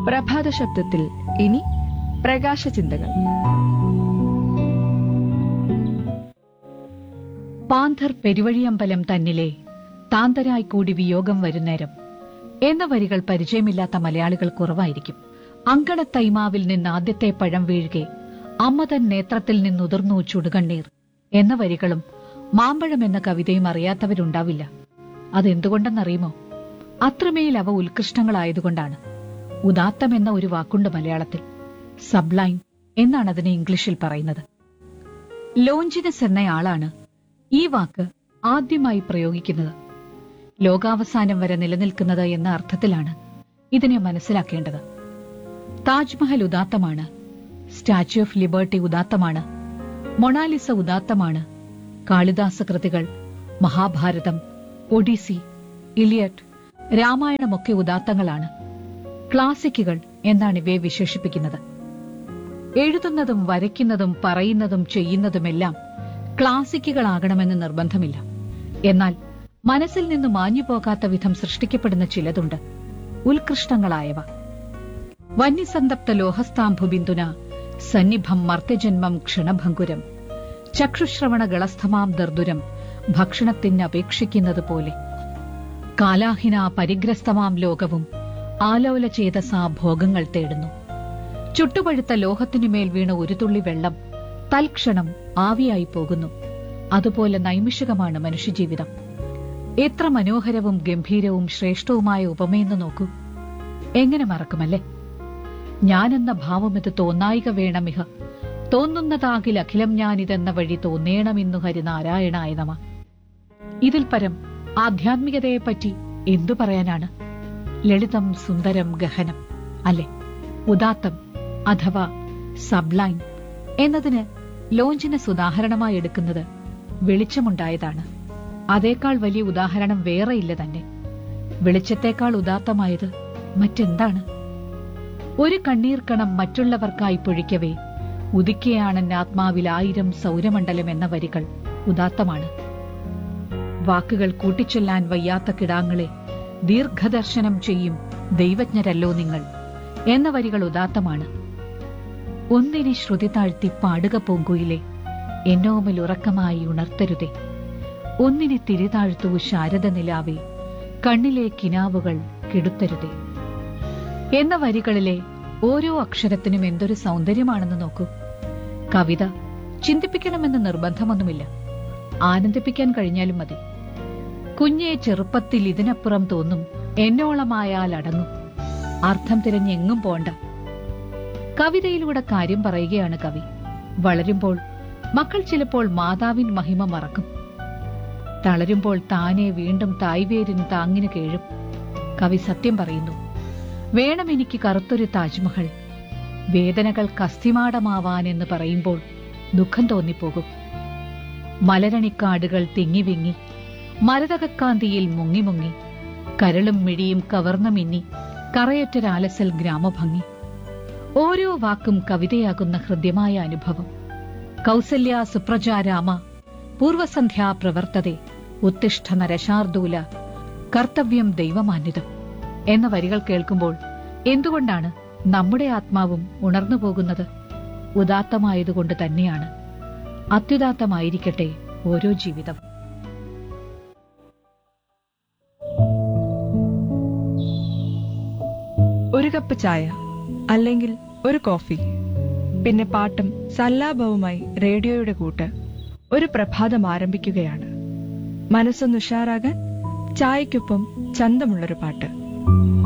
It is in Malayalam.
പ്രഭാത ശബ്ദത്തിൽ ഇനി പ്രകാശ ചിന്തകൾ പാന്തർ പെരുവഴിയമ്പലം തന്നിലെ താന്തരായി കൂടി വിയോഗം വരുന്നേരം എന്ന വരികൾ പരിചയമില്ലാത്ത മലയാളികൾ കുറവായിരിക്കും അങ്കണത്തൈമാവിൽ നിന്ന് ആദ്യത്തെ പഴം വീഴുകെ അമ്മ തൻ നേത്രത്തിൽ നിന്നുതിർന്നു ചുടുകണ്ണീർ എന്ന വരികളും മാമ്പഴം എന്ന കവിതയും അറിയാത്തവരുണ്ടാവില്ല അതെന്തുകൊണ്ടെന്നറിയുമോ അത്രമേൽ അവ ഉത്കൃഷ്ടങ്ങളായതുകൊണ്ടാണ് ഉദാത്തം എന്ന ഒരു വാക്കുണ്ട് മലയാളത്തിൽ സബ്ലൈൻ എന്നാണ് അതിനെ ഇംഗ്ലീഷിൽ പറയുന്നത് ലോഞ്ചിനസ് എന്നയാളാണ് ഈ വാക്ക് ആദ്യമായി പ്രയോഗിക്കുന്നത് ലോകാവസാനം വരെ നിലനിൽക്കുന്നത് എന്ന അർത്ഥത്തിലാണ് ഇതിനെ മനസ്സിലാക്കേണ്ടത് താജ്മഹൽ ഉദാത്തമാണ് സ്റ്റാച്യു ഓഫ് ലിബർട്ടി ഉദാത്തമാണ് മൊണാലിസ ഉദാത്തമാണ് കാളിദാസ കൃതികൾ മഹാഭാരതം ഒഡീസി ഇലിയറ്റ് രാമായണമൊക്കെ ഉദാത്തങ്ങളാണ് ക്ലാസിക്കുകൾ എന്നാണ് ഇവയെ വിശേഷിപ്പിക്കുന്നത് എഴുതുന്നതും വരയ്ക്കുന്നതും പറയുന്നതും ചെയ്യുന്നതുമെല്ലാം ക്ലാസിക്കുകളാകണമെന്ന് നിർബന്ധമില്ല എന്നാൽ മനസ്സിൽ നിന്ന് മാഞ്ഞു പോകാത്ത വിധം സൃഷ്ടിക്കപ്പെടുന്ന ചിലതുണ്ട് ഉത്കൃഷ്ടങ്ങളായവ വന്യസന്തപ്ത ലോഹസ്താംഭു ബിന്ദുന സന്നിഭം മർത്യജന്മം ക്ഷണഭങ്കുരം ചക്ഷുശ്രവണ ഗളസ്ഥമാം ദർദുരം ഭക്ഷണത്തിന് അപേക്ഷിക്കുന്നത് പോലെ കാലാഹിന പരിഗ്രസ്തമാം ലോകവും ആലോല ചേതസാ ഭോഗങ്ങൾ തേടുന്നു ചുട്ടുപഴുത്ത ലോഹത്തിനുമേൽ വീണ ഒരു തുള്ളി വെള്ളം തൽക്ഷണം ആവിയായി പോകുന്നു അതുപോലെ നൈമിഷികമാണ് മനുഷ്യജീവിതം എത്ര മനോഹരവും ഗംഭീരവും ശ്രേഷ്ഠവുമായ ഉപമയെന്ന് നോക്കൂ എങ്ങനെ മറക്കുമല്ലേ ഞാനെന്ന ഭാവമിത് തോന്നായിക വേണമിഹ തോന്നുന്നതാകിൽ അഖിലം ഞാനിതെന്ന വഴി തോന്നേണമെന്നു ഹരിനാരായണായ നമ ഇതിൽ പരം ആധ്യാത്മികതയെപ്പറ്റി എന്തു പറയാനാണ് ലളിതം സുന്ദരം ഗഹനം അല്ലെ ഉദാത്തം അഥവാ സബ്ലൈൻ എന്നതിന് ലോഞ്ചിനസ് ഉദാഹരണമായി എടുക്കുന്നത് വെളിച്ചമുണ്ടായതാണ് അതേക്കാൾ വലിയ ഉദാഹരണം വേറെയില്ല തന്നെ വെളിച്ചത്തേക്കാൾ ഉദാത്തമായത് മറ്റെന്താണ് ഒരു കണ്ണീർക്കണം മറ്റുള്ളവർക്കായി പൊഴിക്കവേ ഉദിക്കയാണ് ആത്മാവിൽ ആയിരം സൗരമണ്ഡലം എന്ന വരികൾ ഉദാത്തമാണ് വാക്കുകൾ കൂട്ടിച്ചൊല്ലാൻ വയ്യാത്ത കിടാങ്ങളെ ദീർഘദർശനം ചെയ്യും ദൈവജ്ഞരല്ലോ നിങ്ങൾ എന്ന വരികൾ ഉദാത്തമാണ് ഒന്നിനെ ശ്രുതി താഴ്ത്തി പാടുക പൂങ്കുയിലെ എന്നോമൽ ഉറക്കമായി ഉണർത്തരുതേ ഒന്നിനെ തിരിതാഴ്ത്തു ശാരദ നിലാവേ കണ്ണിലെ കിനാവുകൾ കെടുത്തരുതേ എന്ന വരികളിലെ ഓരോ അക്ഷരത്തിനും എന്തൊരു സൗന്ദര്യമാണെന്ന് നോക്കൂ കവിത ചിന്തിപ്പിക്കണമെന്ന് നിർബന്ധമൊന്നുമില്ല ആനന്ദിപ്പിക്കാൻ കഴിഞ്ഞാലും മതി കുഞ്ഞെ ചെറുപ്പത്തിൽ ഇതിനപ്പുറം തോന്നും എന്നോളമായാൽ അടങ്ങും അർത്ഥം തിരഞ്ഞെങ്ങും പോണ്ട കവിതയിലൂടെ കാര്യം പറയുകയാണ് കവി വളരുമ്പോൾ മക്കൾ ചിലപ്പോൾ മാതാവിൻ മഹിമ മറക്കും തളരുമ്പോൾ താനെ വീണ്ടും തായ്വേരിന് താങ്ങിന് കേഴും കവി സത്യം പറയുന്നു വേണം എനിക്ക് കറുത്തൊരു താജ്മഹൽ വേദനകൾ കസ്തിമാടമാവാനെന്ന് പറയുമ്പോൾ ദുഃഖം തോന്നിപ്പോകും മലരണിക്കാടുകൾ തിങ്ങി വിങ്ങി മരതകക്കാന്തിയിൽ മുങ്ങി മുങ്ങി കരളും മിഴിയും കവർന്നു മിന്നി കറയറ്റൊരാലസൽ ഗ്രാമഭംഗി ഓരോ വാക്കും കവിതയാകുന്ന ഹൃദ്യമായ അനുഭവം കൗസല്യ സുപ്രജാരാമ പൂർവസന്ധ്യാ പ്രവർത്തതെ ഉത്തിഷ്ഠ നരശാർദൂല കർത്തവ്യം ദൈവമാന്യതം എന്ന വരികൾ കേൾക്കുമ്പോൾ എന്തുകൊണ്ടാണ് നമ്മുടെ ആത്മാവും ഉണർന്നു പോകുന്നത് ഉദാത്തമായതുകൊണ്ട് തന്നെയാണ് അത്യുദാത്തമായിരിക്കട്ടെ ഓരോ ജീവിതം ഒരു കപ്പ് ചായ അല്ലെങ്കിൽ ഒരു കോഫി പിന്നെ പാട്ടും സല്ലാപവുമായി റേഡിയോയുടെ കൂട്ട് ഒരു പ്രഭാതം ആരംഭിക്കുകയാണ് മനസ്സൊന്ന് ഉഷാറാകാൻ ചായക്കൊപ്പം ചന്തമുള്ളൊരു പാട്ട്